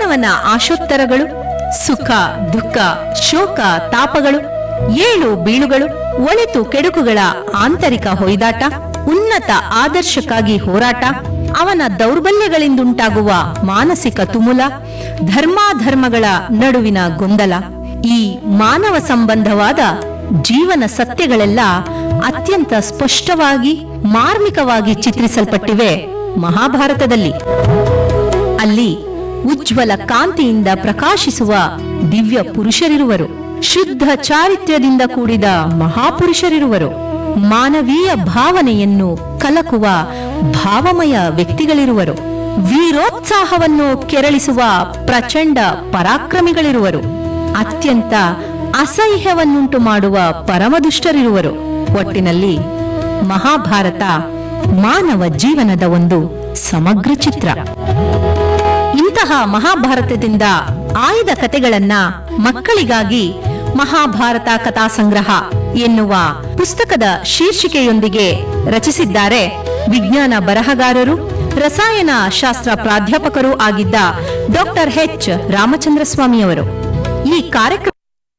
ಮಾನವನ ಆಶೋತ್ತರಗಳು ಸುಖ ದುಃಖ ಶೋಕ ತಾಪಗಳು ಏಳು ಬೀಳುಗಳು ಒಳಿತು ಕೆಡುಕುಗಳ ಆಂತರಿಕ ಹೊಯ್ದಾಟ ಉನ್ನತ ಆದರ್ಶಕ್ಕಾಗಿ ಹೋರಾಟ ಅವನ ದೌರ್ಬಲ್ಯಗಳಿಂದುಂಟಾಗುವ ಮಾನಸಿಕ ತುಮುಲ ಧರ್ಮಾಧರ್ಮಗಳ ನಡುವಿನ ಗೊಂದಲ ಈ ಮಾನವ ಸಂಬಂಧವಾದ ಜೀವನ ಸತ್ಯಗಳೆಲ್ಲ ಅತ್ಯಂತ ಸ್ಪಷ್ಟವಾಗಿ ಮಾರ್ಮಿಕವಾಗಿ ಚಿತ್ರಿಸಲ್ಪಟ್ಟಿವೆ ಮಹಾಭಾರತದಲ್ಲಿ ಅಲ್ಲಿ ಉಜ್ವಲ ಕಾಂತಿಯಿಂದ ಪ್ರಕಾಶಿಸುವ ದಿವ್ಯ ಪುರುಷರಿರುವರು ಶುದ್ಧ ಚಾರಿತ್ರ್ಯದಿಂದ ಕೂಡಿದ ಮಹಾಪುರುಷರಿರುವರು ಮಾನವೀಯ ಭಾವನೆಯನ್ನು ಕಲಕುವ ಭಾವಮಯ ವ್ಯಕ್ತಿಗಳಿರುವರು ವೀರೋತ್ಸಾಹವನ್ನು ಕೆರಳಿಸುವ ಪ್ರಚಂಡ ಪರಾಕ್ರಮಿಗಳಿರುವರು ಅತ್ಯಂತ ಅಸಹ್ಯವನ್ನುಂಟು ಮಾಡುವ ಪರಮದುಷ್ಟರಿರುವರು ಒಟ್ಟಿನಲ್ಲಿ ಮಹಾಭಾರತ ಮಾನವ ಜೀವನದ ಒಂದು ಸಮಗ್ರ ಚಿತ್ರ ಇಂತಹ ಮಹಾಭಾರತದಿಂದ ಆಯ್ದ ಕತೆಗಳನ್ನ ಮಕ್ಕಳಿಗಾಗಿ ಮಹಾಭಾರತ ಕಥಾ ಸಂಗ್ರಹ ಎನ್ನುವ ಪುಸ್ತಕದ ಶೀರ್ಷಿಕೆಯೊಂದಿಗೆ ರಚಿಸಿದ್ದಾರೆ ವಿಜ್ಞಾನ ಬರಹಗಾರರು ರಸಾಯನ ಶಾಸ್ತ್ರ ಪ್ರಾಧ್ಯಾಪಕರೂ ಆಗಿದ್ದ ಡಾಕ್ಟರ್ ಎಚ್ ರಾಮಚಂದ್ರ ಸ್ವಾಮಿಯವರು ಈ ಕಾರ್ಯಕ್ರಮ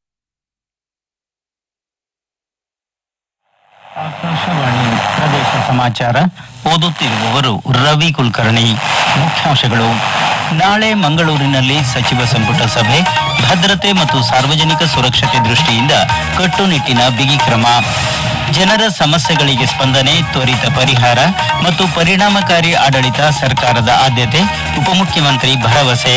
ಆಕಾಶವಾಣಿ ಪ್ರದೇಶ ಸಮಾಚಾರ ಓದುತ್ತಿರುವವರು ರವಿ ಕುಲಕರ್ಣಿ ಮುಖ್ಯಾಂಶಗಳು ನಾಳೆ ಮಂಗಳೂರಿನಲ್ಲಿ ಸಚಿವ ಸಂಪುಟ ಸಭೆ ಭದ್ರತೆ ಮತ್ತು ಸಾರ್ವಜನಿಕ ಸುರಕ್ಷತೆ ದೃಷ್ಟಿಯಿಂದ ಕಟ್ಟುನಿಟ್ಟಿನ ಬಿಗಿ ಕ್ರಮ ಜನರ ಸಮಸ್ಯೆಗಳಿಗೆ ಸ್ಪಂದನೆ ತ್ವರಿತ ಪರಿಹಾರ ಮತ್ತು ಪರಿಣಾಮಕಾರಿ ಆಡಳಿತ ಸರ್ಕಾರದ ಆದ್ಯತೆ ಉಪಮುಖ್ಯಮಂತ್ರಿ ಭರವಸೆ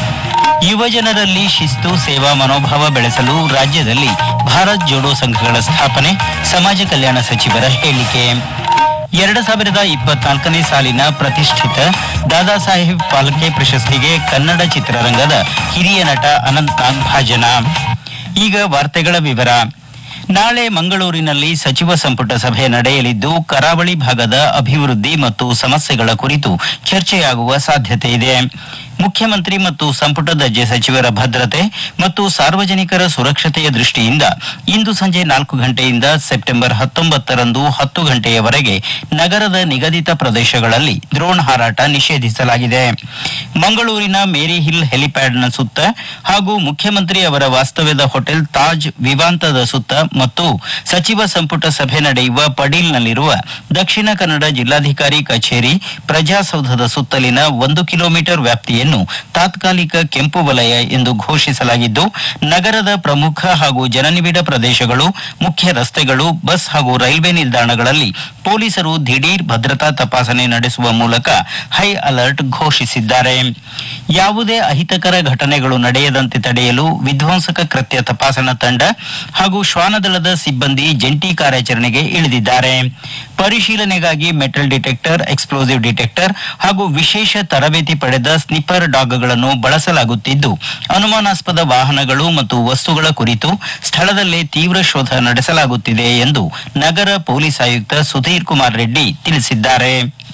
ಯುವಜನರಲ್ಲಿ ಶಿಸ್ತು ಸೇವಾ ಮನೋಭಾವ ಬೆಳೆಸಲು ರಾಜ್ಯದಲ್ಲಿ ಭಾರತ್ ಜೋಡೋ ಸಂಘಗಳ ಸ್ಥಾಪನೆ ಸಮಾಜ ಕಲ್ಯಾಣ ಸಚಿವರ ಹೇಳಿಕೆ ಎರಡು ಸಾವಿರದ ಇಪ್ಪತ್ನಾಲ್ಕನೇ ಸಾಲಿನ ಪ್ರತಿಷ್ಠಿತ ದಾದಾ ಸಾಹೇಬ್ ಫಾಲ್ಕೆ ಪ್ರಶಸ್ತಿಗೆ ಕನ್ನಡ ಚಿತ್ರರಂಗದ ಹಿರಿಯ ನಟ ಅನಂತ್ ನಾಗ್ ಭಾಜನ ಈಗ ವಾರ್ತೆಗಳ ವಿವರ ನಾಳೆ ಮಂಗಳೂರಿನಲ್ಲಿ ಸಚಿವ ಸಂಪುಟ ಸಭೆ ನಡೆಯಲಿದ್ದು ಕರಾವಳಿ ಭಾಗದ ಅಭಿವೃದ್ಧಿ ಮತ್ತು ಸಮಸ್ಯೆಗಳ ಕುರಿತು ಚರ್ಚೆಯಾಗುವ ಸಾಧ್ಯತೆ ಇದೆ ಮುಖ್ಯಮಂತ್ರಿ ಮತ್ತು ಸಂಪುಟ ದರ್ಜೆ ಸಚಿವರ ಭದ್ರತೆ ಮತ್ತು ಸಾರ್ವಜನಿಕರ ಸುರಕ್ಷತೆಯ ದೃಷ್ಟಿಯಿಂದ ಇಂದು ಸಂಜೆ ನಾಲ್ಕು ಗಂಟೆಯಿಂದ ಸೆಪ್ಟೆಂಬರ್ ಹತ್ತೊಂಬತ್ತರಂದು ಹತ್ತು ಗಂಟೆಯವರೆಗೆ ನಗರದ ನಿಗದಿತ ಪ್ರದೇಶಗಳಲ್ಲಿ ಡ್ರೋನ್ ಹಾರಾಟ ನಿಷೇಧಿಸಲಾಗಿದೆ ಮಂಗಳೂರಿನ ಮೇರಿ ಹಿಲ್ ಹೆಲಿಪ್ಯಾಡ್ನ ಸುತ್ತ ಹಾಗೂ ಮುಖ್ಯಮಂತ್ರಿ ಅವರ ವಾಸ್ತವ್ಯದ ಹೋಟೆಲ್ ತಾಜ್ ವಿವಾಂತದ ಸುತ್ತ ಮತ್ತು ಸಚಿವ ಸಂಪುಟ ಸಭೆ ನಡೆಯುವ ಪಡೀಲ್ನಲ್ಲಿರುವ ದಕ್ಷಿಣ ಕನ್ನಡ ಜಿಲ್ಲಾಧಿಕಾರಿ ಕಚೇರಿ ಪ್ರಜಾಸೌಧದ ಸುತ್ತಲಿನ ಒಂದು ಕಿಲೋಮೀಟರ್ ವ್ಯಾಪ್ತಿಯನ್ನು ತಾತ್ಕಾಲಿಕ ಕೆಂಪು ವಲಯ ಎಂದು ಘೋಷಿಸಲಾಗಿದ್ದು ನಗರದ ಪ್ರಮುಖ ಹಾಗೂ ಜನನಿಬಿಡ ಪ್ರದೇಶಗಳು ಮುಖ್ಯ ರಸ್ತೆಗಳು ಬಸ್ ಹಾಗೂ ರೈಲ್ವೆ ನಿಲ್ದಾಣಗಳಲ್ಲಿ ಪೊಲೀಸರು ದಿಢೀರ್ ಭದ್ರತಾ ತಪಾಸಣೆ ನಡೆಸುವ ಮೂಲಕ ಹೈ ಅಲರ್ಟ್ ಘೋಷಿಸಿದ್ದಾರೆ ಯಾವುದೇ ಅಹಿತಕರ ಘಟನೆಗಳು ನಡೆಯದಂತೆ ತಡೆಯಲು ವಿಧ್ವಂಸಕ ಕೃತ್ಯ ತಪಾಸಣಾ ತಂಡ ಹಾಗೂ ಶ್ವಾನದಳದ ಸಿಬ್ಬಂದಿ ಜಂಟಿ ಕಾರ್ಯಾಚರಣೆಗೆ ಇಳಿದಿದ್ದಾರೆ ಪರಿಶೀಲನೆಗಾಗಿ ಮೆಟಲ್ ಡಿಟೆಕ್ಟರ್ ಎಕ್ಸ್ಪ್ಲೋಸಿವ್ ಡಿಟೆಕ್ಟರ್ ಹಾಗೂ ವಿಶೇಷ ತರಬೇತಿ ಪಡೆದ ಸ್ನಿಪ್ಪರ್ ಡಾಗ್ಗಳನ್ನು ಬಳಸಲಾಗುತ್ತಿದ್ದು ಅನುಮಾನಾಸ್ಪದ ವಾಹನಗಳು ಮತ್ತು ವಸ್ತುಗಳ ಕುರಿತು ಸ್ಥಳದಲ್ಲೇ ತೀವ್ರ ಶೋಧ ನಡೆಸಲಾಗುತ್ತಿದೆ ಎಂದು ನಗರ ಪೊಲೀಸ್ ಆಯುಕ್ತ ಸುಧೀರ್ ಕುಮಾರ್ ರೆಡ್ಡಿ ತಿಳಿಸಿದ್ದಾರೆ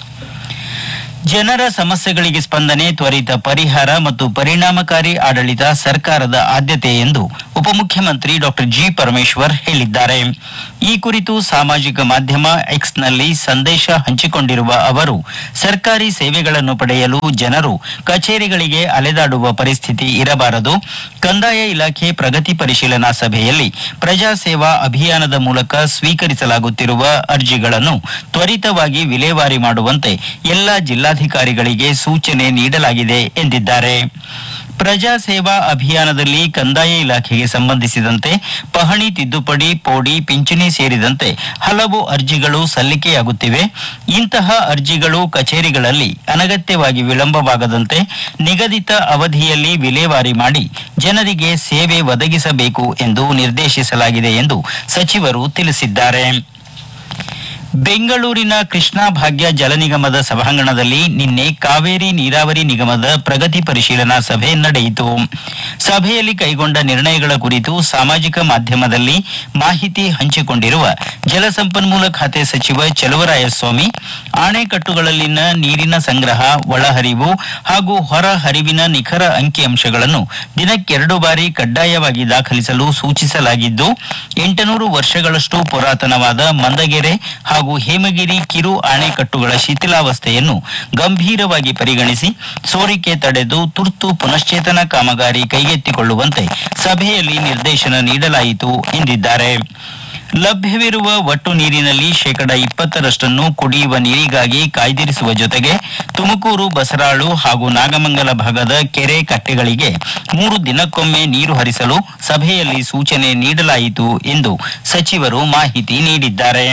ಜನರ ಸಮಸ್ಯೆಗಳಿಗೆ ಸ್ಪಂದನೆ ತ್ವರಿತ ಪರಿಹಾರ ಮತ್ತು ಪರಿಣಾಮಕಾರಿ ಆಡಳಿತ ಸರ್ಕಾರದ ಆದ್ಯತೆ ಎಂದು ಉಪಮುಖ್ಯಮಂತ್ರಿ ಡಾಕ್ಟರ್ ಜಿ ಪರಮೇಶ್ವರ್ ಹೇಳಿದ್ದಾರೆ ಈ ಕುರಿತು ಸಾಮಾಜಿಕ ಮಾಧ್ಯಮ ಎಕ್ಸ್ನಲ್ಲಿ ಸಂದೇಶ ಹಂಚಿಕೊಂಡಿರುವ ಅವರು ಸರ್ಕಾರಿ ಸೇವೆಗಳನ್ನು ಪಡೆಯಲು ಜನರು ಕಚೇರಿಗಳಿಗೆ ಅಲೆದಾಡುವ ಪರಿಸ್ಥಿತಿ ಇರಬಾರದು ಕಂದಾಯ ಇಲಾಖೆ ಪ್ರಗತಿ ಪರಿಶೀಲನಾ ಸಭೆಯಲ್ಲಿ ಪ್ರಜಾ ಸೇವಾ ಅಭಿಯಾನದ ಮೂಲಕ ಸ್ವೀಕರಿಸಲಾಗುತ್ತಿರುವ ಅರ್ಜಿಗಳನ್ನು ತ್ವರಿತವಾಗಿ ವಿಲೇವಾರಿ ಮಾಡುವಂತೆ ಎಲ್ಲ ಜಿಲ್ಲಾಧಿಕಾರಿಗಳಿಗೆ ಸೂಚನೆ ನೀಡಲಾಗಿದೆ ಎಂದಿದ್ದಾರೆ ಪ್ರಜಾ ಸೇವಾ ಅಭಿಯಾನದಲ್ಲಿ ಕಂದಾಯ ಇಲಾಖೆಗೆ ಸಂಬಂಧಿಸಿದಂತೆ ಪಹಣಿ ತಿದ್ದುಪಡಿ ಪೋಡಿ ಪಿಂಚಣಿ ಸೇರಿದಂತೆ ಹಲವು ಅರ್ಜಿಗಳು ಸಲ್ಲಿಕೆಯಾಗುತ್ತಿವೆ ಇಂತಹ ಅರ್ಜಿಗಳು ಕಚೇರಿಗಳಲ್ಲಿ ಅನಗತ್ಯವಾಗಿ ವಿಳಂಬವಾಗದಂತೆ ನಿಗದಿತ ಅವಧಿಯಲ್ಲಿ ವಿಲೇವಾರಿ ಮಾಡಿ ಜನರಿಗೆ ಸೇವೆ ಒದಗಿಸಬೇಕು ಎಂದು ನಿರ್ದೇಶಿಸಲಾಗಿದೆ ಎಂದು ಸಚಿವರು ತಿಳಿಸಿದ್ದಾರೆ ಬೆಂಗಳೂರಿನ ಕೃಷ್ಣಾ ಭಾಗ್ಯ ಜಲ ನಿಗಮದ ಸಭಾಂಗಣದಲ್ಲಿ ನಿನ್ನೆ ಕಾವೇರಿ ನೀರಾವರಿ ನಿಗಮದ ಪ್ರಗತಿ ಪರಿಶೀಲನಾ ಸಭೆ ನಡೆಯಿತು ಸಭೆಯಲ್ಲಿ ಕೈಗೊಂಡ ನಿರ್ಣಯಗಳ ಕುರಿತು ಸಾಮಾಜಿಕ ಮಾಧ್ಯಮದಲ್ಲಿ ಮಾಹಿತಿ ಹಂಚಿಕೊಂಡಿರುವ ಜಲಸಂಪನ್ಮೂಲ ಖಾತೆ ಸಚಿವ ಚಲುವರಾಯಸ್ವಾಮಿ ಅಣೆಕಟ್ಟುಗಳಲ್ಲಿನ ನೀರಿನ ಸಂಗ್ರಹ ಒಳಹರಿವು ಹಾಗೂ ಹೊರ ಹರಿವಿನ ನಿಖರ ಅಂಕಿಅಂಶಗಳನ್ನು ದಿನಕ್ಕೆರಡು ಬಾರಿ ಕಡ್ಡಾಯವಾಗಿ ದಾಖಲಿಸಲು ಸೂಚಿಸಲಾಗಿದ್ದು ಎಂಟುನೂರು ವರ್ಷಗಳಷ್ಟು ಪುರಾತನವಾದ ಮಂದಗೆರೆ ಹಾಗೂ ಹಾಗೂ ಹೇಮಗಿರಿ ಕಿರು ಅಣೆಕಟ್ಟುಗಳ ಶಿಥಿಲಾವಸ್ಥೆಯನ್ನು ಗಂಭೀರವಾಗಿ ಪರಿಗಣಿಸಿ ಸೋರಿಕೆ ತಡೆದು ತುರ್ತು ಪುನಶ್ಚೇತನ ಕಾಮಗಾರಿ ಕೈಗೆತ್ತಿಕೊಳ್ಳುವಂತೆ ಸಭೆಯಲ್ಲಿ ನಿರ್ದೇಶನ ನೀಡಲಾಯಿತು ಎಂದಿದ್ದಾರೆ ಲಭ್ಯವಿರುವ ಒಟ್ಟು ನೀರಿನಲ್ಲಿ ಶೇಕಡ ಇಪ್ಪತ್ತರಷ್ಟನ್ನು ಕುಡಿಯುವ ನೀರಿಗಾಗಿ ಕಾಯ್ದಿರಿಸುವ ಜೊತೆಗೆ ತುಮಕೂರು ಬಸರಾಳು ಹಾಗೂ ನಾಗಮಂಗಲ ಭಾಗದ ಕೆರೆ ಕಟ್ಟೆಗಳಿಗೆ ಮೂರು ದಿನಕ್ಕೊಮ್ಮೆ ನೀರು ಹರಿಸಲು ಸಭೆಯಲ್ಲಿ ಸೂಚನೆ ನೀಡಲಾಯಿತು ಎಂದು ಸಚಿವರು ಮಾಹಿತಿ ನೀಡಿದ್ದಾರೆ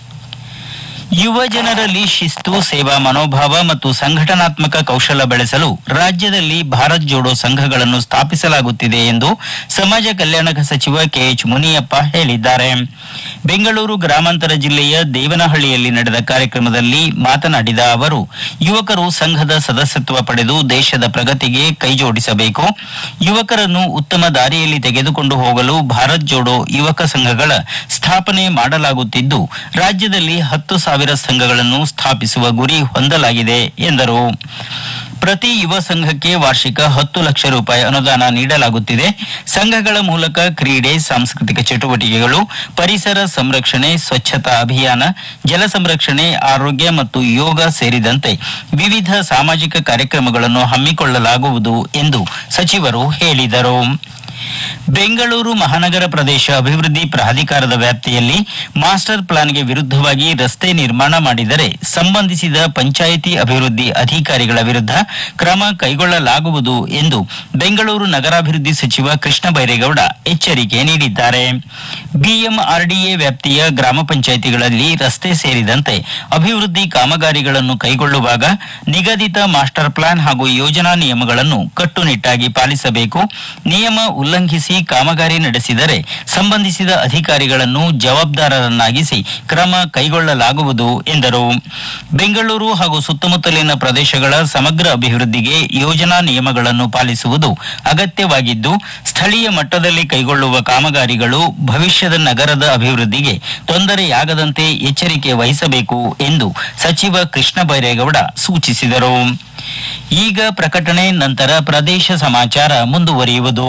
ಯುವ ಜನರಲ್ಲಿ ಶಿಸ್ತು ಸೇವಾ ಮನೋಭಾವ ಮತ್ತು ಸಂಘಟನಾತ್ಮಕ ಕೌಶಲ ಬೆಳೆಸಲು ರಾಜ್ಯದಲ್ಲಿ ಭಾರತ್ ಜೋಡೋ ಸಂಘಗಳನ್ನು ಸ್ಥಾಪಿಸಲಾಗುತ್ತಿದೆ ಎಂದು ಸಮಾಜ ಕಲ್ಯಾಣ ಸಚಿವ ಕೆಎಚ್ ಮುನಿಯಪ್ಪ ಹೇಳಿದ್ದಾರೆ ಬೆಂಗಳೂರು ಗ್ರಾಮಾಂತರ ಜಿಲ್ಲೆಯ ದೇವನಹಳ್ಳಿಯಲ್ಲಿ ನಡೆದ ಕಾರ್ಯಕ್ರಮದಲ್ಲಿ ಮಾತನಾಡಿದ ಅವರು ಯುವಕರು ಸಂಘದ ಸದಸ್ಯತ್ವ ಪಡೆದು ದೇಶದ ಪ್ರಗತಿಗೆ ಕೈಜೋಡಿಸಬೇಕು ಯುವಕರನ್ನು ಉತ್ತಮ ದಾರಿಯಲ್ಲಿ ತೆಗೆದುಕೊಂಡು ಹೋಗಲು ಭಾರತ್ ಜೋಡೋ ಯುವಕ ಸಂಘಗಳ ಸ್ಥಾಪನೆ ಮಾಡಲಾಗುತ್ತಿದ್ದು ರಾಜ್ಯದಲ್ಲಿ ಹತ್ತು ಸಾವಿರ ಸಂಘಗಳನ್ನು ಸ್ಥಾಪಿಸುವ ಗುರಿ ಹೊಂದಲಾಗಿದೆ ಎಂದರು ಪ್ರತಿ ಯುವ ಸಂಘಕ್ಕೆ ವಾರ್ಷಿಕ ಹತ್ತು ಲಕ್ಷ ರೂಪಾಯಿ ಅನುದಾನ ನೀಡಲಾಗುತ್ತಿದೆ ಸಂಘಗಳ ಮೂಲಕ ಕ್ರೀಡೆ ಸಾಂಸ್ಕೃತಿಕ ಚಟುವಟಿಕೆಗಳು ಪರಿಸರ ಸಂರಕ್ಷಣೆ ಸ್ವಚ್ಛತಾ ಅಭಿಯಾನ ಜಲ ಸಂರಕ್ಷಣೆ ಆರೋಗ್ಯ ಮತ್ತು ಯೋಗ ಸೇರಿದಂತೆ ವಿವಿಧ ಸಾಮಾಜಿಕ ಕಾರ್ಯಕ್ರಮಗಳನ್ನು ಹಮ್ಮಿಕೊಳ್ಳಲಾಗುವುದು ಎಂದು ಸಚಿವರು ಹೇಳಿದರು ಬೆಂಗಳೂರು ಮಹಾನಗರ ಪ್ರದೇಶ ಅಭಿವೃದ್ಧಿ ಪ್ರಾಧಿಕಾರದ ವ್ಯಾಪ್ತಿಯಲ್ಲಿ ಮಾಸ್ಟರ್ ಪ್ಲಾನ್ಗೆ ವಿರುದ್ಧವಾಗಿ ರಸ್ತೆ ನಿರ್ಮಾಣ ಮಾಡಿದರೆ ಸಂಬಂಧಿಸಿದ ಪಂಚಾಯಿತಿ ಅಭಿವೃದ್ಧಿ ಅಧಿಕಾರಿಗಳ ವಿರುದ್ಧ ಕ್ರಮ ಕೈಗೊಳ್ಳಲಾಗುವುದು ಎಂದು ಬೆಂಗಳೂರು ನಗರಾಭಿವೃದ್ಧಿ ಸಚಿವ ಕೃಷ್ಣ ಬೈರೇಗೌಡ ಎಚ್ಚರಿಕೆ ನೀಡಿದ್ದಾರೆ ಬಿಎಂಆರ್ಡಿಎ ವ್ಯಾಪ್ತಿಯ ಗ್ರಾಮ ಪಂಚಾಯಿತಿಗಳಲ್ಲಿ ರಸ್ತೆ ಸೇರಿದಂತೆ ಅಭಿವೃದ್ಧಿ ಕಾಮಗಾರಿಗಳನ್ನು ಕೈಗೊಳ್ಳುವಾಗ ನಿಗದಿತ ಮಾಸ್ಟರ್ ಪ್ಲಾನ್ ಹಾಗೂ ಯೋಜನಾ ನಿಯಮಗಳನ್ನು ಕಟ್ಟುನಿಟ್ಟಾಗಿ ಪಾಲಿಸಬೇಕು ನಿಯಮ ಉಲ್ಲಂಘಿಸಿ ಕಾಮಗಾರಿ ನಡೆಸಿದರೆ ಸಂಬಂಧಿಸಿದ ಅಧಿಕಾರಿಗಳನ್ನು ಜವಾಬ್ದಾರರನ್ನಾಗಿಸಿ ಕ್ರಮ ಕೈಗೊಳ್ಳಲಾಗುವುದು ಎಂದರು ಬೆಂಗಳೂರು ಹಾಗೂ ಸುತ್ತಮುತ್ತಲಿನ ಪ್ರದೇಶಗಳ ಸಮಗ್ರ ಅಭಿವೃದ್ಧಿಗೆ ಯೋಜನಾ ನಿಯಮಗಳನ್ನು ಪಾಲಿಸುವುದು ಅಗತ್ಯವಾಗಿದ್ದು ಸ್ಥಳೀಯ ಮಟ್ಟದಲ್ಲಿ ಕೈಗೊಳ್ಳುವ ಕಾಮಗಾರಿಗಳು ಭವಿಷ್ಯದ ನಗರದ ಅಭಿವೃದ್ಧಿಗೆ ತೊಂದರೆಯಾಗದಂತೆ ಎಚ್ಚರಿಕೆ ವಹಿಸಬೇಕು ಎಂದು ಸಚಿವ ಕೃಷ್ಣ ಬೈರೇಗೌಡ ಸೂಚಿಸಿದರು ಈಗ ಪ್ರಕಟಣೆ ನಂತರ ಪ್ರದೇಶ ಸಮಾಚಾರ ಮುಂದುವರಿಯುವುದು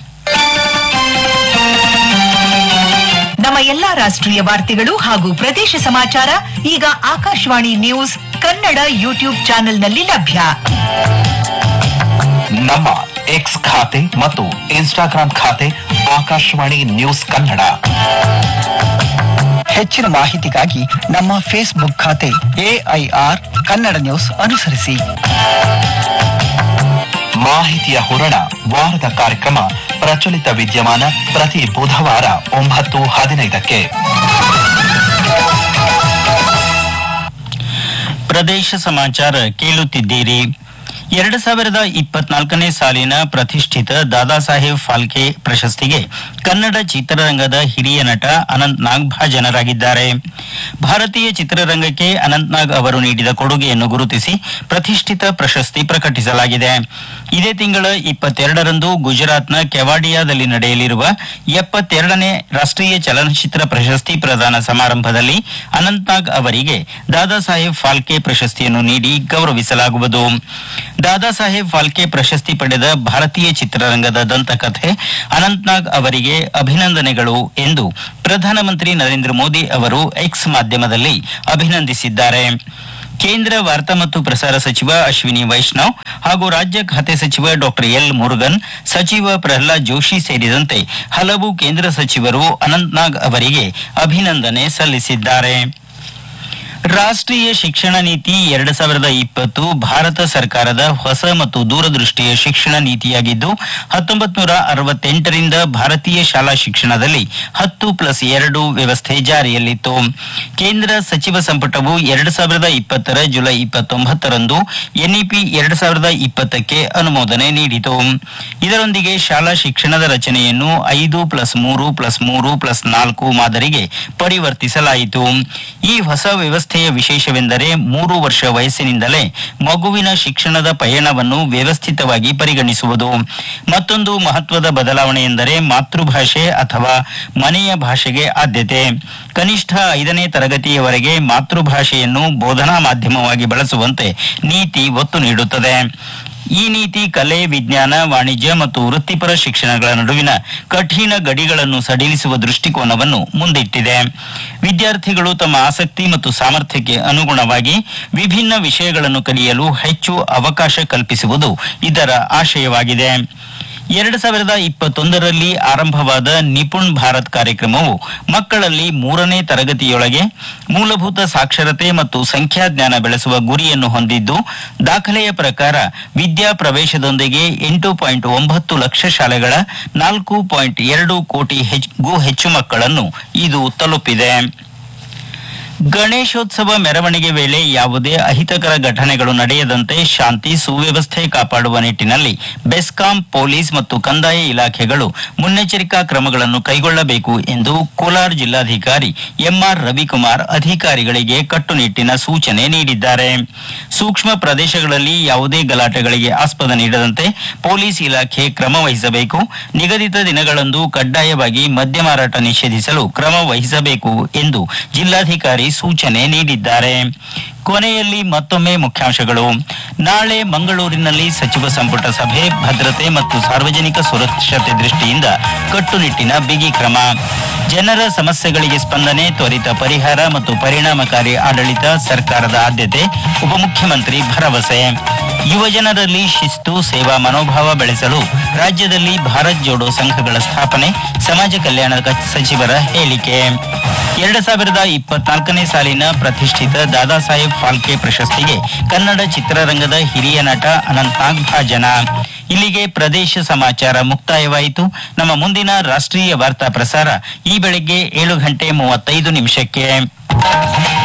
ನಮ್ಮ ಎಲ್ಲಾ ರಾಷ್ಟ್ರೀಯ ವಾರ್ತೆಗಳು ಹಾಗೂ ಪ್ರದೇಶ ಸಮಾಚಾರ ಈಗ ಆಕಾಶವಾಣಿ ನ್ಯೂಸ್ ಕನ್ನಡ ಯೂಟ್ಯೂಬ್ ಚಾನೆಲ್ನಲ್ಲಿ ಲಭ್ಯ ನಮ್ಮ ಎಕ್ಸ್ ಖಾತೆ ಮತ್ತು ಇನ್ಸ್ಟಾಗ್ರಾಂ ಖಾತೆ ಆಕಾಶವಾಣಿ ನ್ಯೂಸ್ ಕನ್ನಡ ಹೆಚ್ಚಿನ ಮಾಹಿತಿಗಾಗಿ ನಮ್ಮ ಫೇಸ್ಬುಕ್ ಖಾತೆ ಎಐಆರ್ ಕನ್ನಡ ನ್ಯೂಸ್ ಅನುಸರಿಸಿ ಮಾಹಿತಿಯ ಹೂರಣ ವಾರದ ಕಾರ್ಯಕ್ರಮ ಪ್ರಚಲಿತ ವಿದ್ಯಮಾನ ಪ್ರತಿ ಬುಧವಾರ ಒಂಬತ್ತು ಹದಿನೈದಕ್ಕೆ ಪ್ರದೇಶ ಸಮಾಚಾರ ಕೇಳುತ್ತಿದ್ದೀರಿ ಎರಡು ಸಾವಿರದ ಇಪ್ಪತ್ನಾಲ್ಕನೇ ಸಾಲಿನ ಪ್ರತಿಷ್ಠಿತ ದಾದಾ ಸಾಹೇಬ್ ಫಾಲ್ಕೆ ಪ್ರಶಸ್ತಿಗೆ ಕನ್ನಡ ಚಿತ್ರರಂಗದ ಹಿರಿಯ ನಟ ಅನಂತ್ ನಾಗ್ ಭಾಜನರಾಗಿದ್ದಾರೆ ಭಾರತೀಯ ಚಿತ್ರರಂಗಕ್ಕೆ ಅನಂತ್ ನಾಗ್ ಅವರು ನೀಡಿದ ಕೊಡುಗೆಯನ್ನು ಗುರುತಿಸಿ ಪ್ರತಿಷ್ಠಿತ ಪ್ರಶಸ್ತಿ ಪ್ರಕಟಿಸಲಾಗಿದೆ ಇದೇ ತಿಂಗಳ ಇಪ್ಪತ್ತೆರಡರಂದು ಗುಜರಾತ್ನ ಕೆವಾಡಿಯಾದಲ್ಲಿ ನಡೆಯಲಿರುವ ಎಪ್ಪತ್ತೆರಡನೇ ರಾಷ್ಟ್ರೀಯ ಚಲನಚಿತ್ರ ಪ್ರಶಸ್ತಿ ಪ್ರದಾನ ಸಮಾರಂಭದಲ್ಲಿ ಅನಂತ್ ನಾಗ್ ಅವರಿಗೆ ದಾದಾ ಸಾಹೇಬ್ ಫಾಲ್ಕೆ ಪ್ರಶಸ್ತಿಯನ್ನು ನೀಡಿ ಗೌರವಿಸಲಾಗುವುದು ದಾದಾ ಸಾಹೇಬ್ ಫಾಲ್ಕೆ ಪ್ರಶಸ್ತಿ ಪಡೆದ ಭಾರತೀಯ ಚಿತ್ರರಂಗದ ದಂತಕಥೆ ಅನಂತ್ ನಾಗ್ ಅವರಿಗೆ ಅಭಿನಂದನೆಗಳು ಎಂದು ಪ್ರಧಾನಮಂತ್ರಿ ನರೇಂದ್ರ ಮೋದಿ ಅವರು ಎಕ್ಸ್ ಮಾಧ್ಯಮದಲ್ಲಿ ಅಭಿನಂದಿಸಿದ್ದಾರೆ ಕೇಂದ್ರ ವಾರ್ತಾ ಮತ್ತು ಪ್ರಸಾರ ಸಚಿವ ಅಶ್ವಿನಿ ವೈಷ್ಣವ್ ಹಾಗೂ ರಾಜ್ಯ ಖಾತೆ ಸಚಿವ ಡಾಕ್ಟರ್ ಎಲ್ ಮುರುಗನ್ ಸಚಿವ ಪ್ರಹ್ಲಾದ್ ಜೋಶಿ ಸೇರಿದಂತೆ ಹಲವು ಕೇಂದ್ರ ಸಚಿವರು ಅನಂತ್ನಾಗ್ ಅವರಿಗೆ ಅಭಿನಂದನೆ ಸಲ್ಲಿಸಿದ್ದಾರೆ ರಾಷ್ಟ್ರೀಯ ಶಿಕ್ಷಣ ನೀತಿ ಎರಡು ಸಾವಿರದ ಇಪ್ಪತ್ತು ಭಾರತ ಸರ್ಕಾರದ ಹೊಸ ಮತ್ತು ದೂರದೃಷ್ಟಿಯ ಶಿಕ್ಷಣ ನೀತಿಯಾಗಿದ್ದು ಹತ್ತೊಂಬತ್ ನೂರ ಅರವತ್ತೆಂಟರಿಂದ ಭಾರತೀಯ ಶಾಲಾ ಶಿಕ್ಷಣದಲ್ಲಿ ಹತ್ತು ಪ್ಲಸ್ ಎರಡು ವ್ಯವಸ್ಥೆ ಜಾರಿಯಲ್ಲಿತ್ತು ಕೇಂದ್ರ ಸಚಿವ ಸಂಪುಟವು ಎರಡು ಸಾವಿರದ ಇಪ್ಪತ್ತರ ಜುಲೈ ಇಪ್ಪತ್ತೊಂಬತ್ತರಂದು ಎನ್ಇಪಿ ಎರಡು ಸಾವಿರದ ಇಪ್ಪತ್ತಕ್ಕೆ ಅನುಮೋದನೆ ನೀಡಿತು ಇದರೊಂದಿಗೆ ಶಾಲಾ ಶಿಕ್ಷಣದ ರಚನೆಯನ್ನು ಐದು ಪ್ಲಸ್ ಮೂರು ಪ್ಲಸ್ ಮೂರು ಪ್ಲಸ್ ನಾಲ್ಕು ಮಾದರಿಗೆ ಪರಿವರ್ತಿಸಲಾಯಿತು ಈ ಹೊಸ ವ್ಯವಸ್ಥೆ ವ್ಯವಸ್ಥೆಯ ವಿಶೇಷವೆಂದರೆ ಮೂರು ವರ್ಷ ವಯಸ್ಸಿನಿಂದಲೇ ಮಗುವಿನ ಶಿಕ್ಷಣದ ಪಯಣವನ್ನು ವ್ಯವಸ್ಥಿತವಾಗಿ ಪರಿಗಣಿಸುವುದು ಮತ್ತೊಂದು ಮಹತ್ವದ ಬದಲಾವಣೆ ಎಂದರೆ ಮಾತೃಭಾಷೆ ಅಥವಾ ಮನೆಯ ಭಾಷೆಗೆ ಆದ್ಯತೆ ಕನಿಷ್ಠ ಐದನೇ ತರಗತಿಯವರೆಗೆ ಮಾತೃಭಾಷೆಯನ್ನು ಬೋಧನಾ ಮಾಧ್ಯಮವಾಗಿ ಬಳಸುವಂತೆ ನೀತಿ ಒತ್ತು ನೀಡುತ್ತದೆ ಈ ನೀತಿ ಕಲೆ ವಿಜ್ಞಾನ ವಾಣಿಜ್ಯ ಮತ್ತು ವೃತ್ತಿಪರ ಶಿಕ್ಷಣಗಳ ನಡುವಿನ ಕಠಿಣ ಗಡಿಗಳನ್ನು ಸಡಿಲಿಸುವ ದೃಷ್ಟಿಕೋನವನ್ನು ಮುಂದಿಟ್ಟಿದೆ ವಿದ್ಯಾರ್ಥಿಗಳು ತಮ್ಮ ಆಸಕ್ತಿ ಮತ್ತು ಸಾಮರ್ಥ್ಯಕ್ಕೆ ಅನುಗುಣವಾಗಿ ವಿಭಿನ್ನ ವಿಷಯಗಳನ್ನು ಕಲಿಯಲು ಹೆಚ್ಚು ಅವಕಾಶ ಕಲ್ಪಿಸುವುದು ಇದರ ಆಶಯವಾಗಿದೆ ಎರಡು ಸಾವಿರದ ಇಪ್ಪತ್ತೊಂದರಲ್ಲಿ ಆರಂಭವಾದ ನಿಪುಣ್ ಭಾರತ್ ಕಾರ್ಯಕ್ರಮವು ಮಕ್ಕಳಲ್ಲಿ ಮೂರನೇ ತರಗತಿಯೊಳಗೆ ಮೂಲಭೂತ ಸಾಕ್ಷರತೆ ಮತ್ತು ಸಂಖ್ಯಾಜ್ಞಾನ ಬೆಳೆಸುವ ಗುರಿಯನ್ನು ಹೊಂದಿದ್ದು ದಾಖಲೆಯ ಪ್ರಕಾರ ವಿದ್ಯಾ ಪ್ರವೇಶದೊಂದಿಗೆ ಎಂಟು ಪಾಯಿಂಟ್ ಒಂಬತ್ತು ಲಕ್ಷ ಶಾಲೆಗಳ ನಾಲ್ಕು ಪಾಯಿಂಟ್ ಎರಡು ಕೋಟಿ ಗೂ ಹೆಚ್ಚು ಮಕ್ಕಳನ್ನು ಇದು ತಲುಪಿದೆ ಗಣೇಶೋತ್ಸವ ಮೆರವಣಿಗೆ ವೇಳೆ ಯಾವುದೇ ಅಹಿತಕರ ಘಟನೆಗಳು ನಡೆಯದಂತೆ ಶಾಂತಿ ಸುವ್ಯವಸ್ಥೆ ಕಾಪಾಡುವ ನಿಟ್ಟಿನಲ್ಲಿ ಬೆಸ್ಕಾಂ ಪೊಲೀಸ್ ಮತ್ತು ಕಂದಾಯ ಇಲಾಖೆಗಳು ಮುನ್ನೆಚ್ಚರಿಕಾ ಕ್ರಮಗಳನ್ನು ಕೈಗೊಳ್ಳಬೇಕು ಎಂದು ಕೋಲಾರ ಜಿಲ್ಲಾಧಿಕಾರಿ ಎಂಆರ್ ರವಿಕುಮಾರ್ ಅಧಿಕಾರಿಗಳಿಗೆ ಕಟ್ಟುನಿಟ್ಟಿನ ಸೂಚನೆ ನೀಡಿದ್ದಾರೆ ಸೂಕ್ಷ್ಮ ಪ್ರದೇಶಗಳಲ್ಲಿ ಯಾವುದೇ ಗಲಾಟೆಗಳಿಗೆ ಆಸ್ಪದ ನೀಡದಂತೆ ಪೊಲೀಸ್ ಇಲಾಖೆ ಕ್ರಮ ವಹಿಸಬೇಕು ನಿಗದಿತ ದಿನಗಳಂದು ಕಡ್ಡಾಯವಾಗಿ ಮದ್ಯ ಮಾರಾಟ ನಿಷೇಧಿಸಲು ಕ್ರಮ ವಹಿಸಬೇಕು ಎಂದು ಜಿಲ್ಲಾಧಿಕಾರಿ ಸೂಚನೆ ನೀಡಿದ್ದಾರೆ ಕೊನೆಯಲ್ಲಿ ಮತ್ತೊಮ್ಮೆ ಮುಖ್ಯಾಂಶಗಳು ನಾಳೆ ಮಂಗಳೂರಿನಲ್ಲಿ ಸಚಿವ ಸಂಪುಟ ಸಭೆ ಭದ್ರತೆ ಮತ್ತು ಸಾರ್ವಜನಿಕ ಸುರಕ್ಷತೆ ದೃಷ್ಟಿಯಿಂದ ಕಟ್ಟುನಿಟ್ಟಿನ ಬಿಗಿ ಕ್ರಮ ಜನರ ಸಮಸ್ಯೆಗಳಿಗೆ ಸ್ಪಂದನೆ ತ್ವರಿತ ಪರಿಹಾರ ಮತ್ತು ಪರಿಣಾಮಕಾರಿ ಆಡಳಿತ ಸರ್ಕಾರದ ಆದ್ಯತೆ ಉಪಮುಖ್ಯಮಂತ್ರಿ ಭರವಸೆ ಯುವಜನರಲ್ಲಿ ಶಿಸ್ತು ಸೇವಾ ಮನೋಭಾವ ಬೆಳೆಸಲು ರಾಜ್ಯದಲ್ಲಿ ಭಾರತ್ ಜೋಡೋ ಸಂಘಗಳ ಸ್ಥಾಪನೆ ಸಮಾಜ ಕಲ್ಯಾಣ ಕ- ಸಚಿವರ ಹೇಳಿಕೆ ಎರಡು ಸಾವಿರದ ಇಪ್ಪತ್ನಾಲ್ಕನೇ ಸಾಲಿನ ಪ್ರತಿಷ್ಠಿತ ದಾದಾ ಸಾಹೇಬ್ ಫಾಲ್ಕೆ ಪ್ರಶಸ್ತಿಗೆ ಕನ್ನಡ ಚಿತ್ರರಂಗದ ಹಿರಿಯ ನಟ ಅನಂತ್ನಾಗ್ ಭಾಜನ ಇಲ್ಲಿಗೆ ಪ್ರದೇಶ ಸಮಾಚಾರ ಮುಕ್ತಾಯವಾಯಿತು ನಮ್ಮ ಮುಂದಿನ ರಾಷ್ಟ್ರೀಯ ವಾರ್ತಾ ಪ್ರಸಾರ ಈ ಬೆಳಗ್ಗೆ ಏಳು ಗಂಟೆ ಮೂವತ್ತೈದು ನಿಮಿಷಕ್ಕೆ